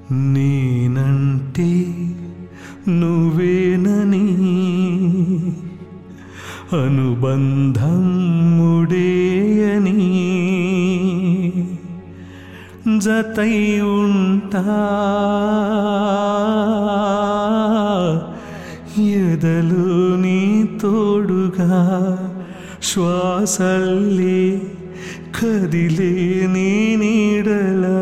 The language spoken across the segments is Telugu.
నేనంటే నువ్వేనని అనుబంధం ముడేయని జతై ఉంటా ఎదలు నీ తోడుగా శ్వాసల్లే కదిలే నీ నీడలా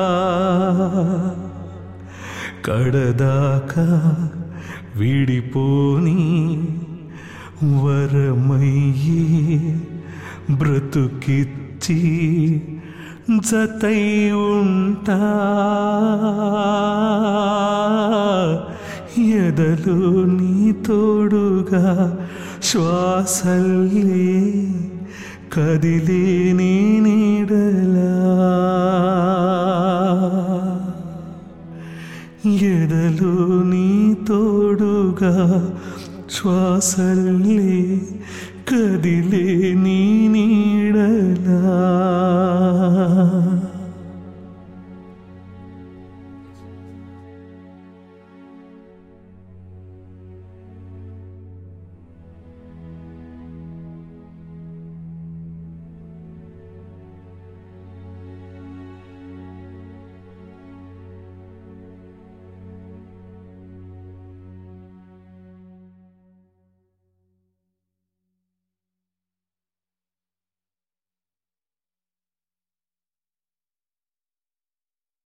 కడదాకా విడిపోని వరమయ్యే బ్రతుకిచ్చి జతై ఉంటా ఎదలు నీ తోడుగా శ్వాసల్లే కదిలే నీ నీడలా ఎదలు నీ తోడుగా శ్వాసల్లే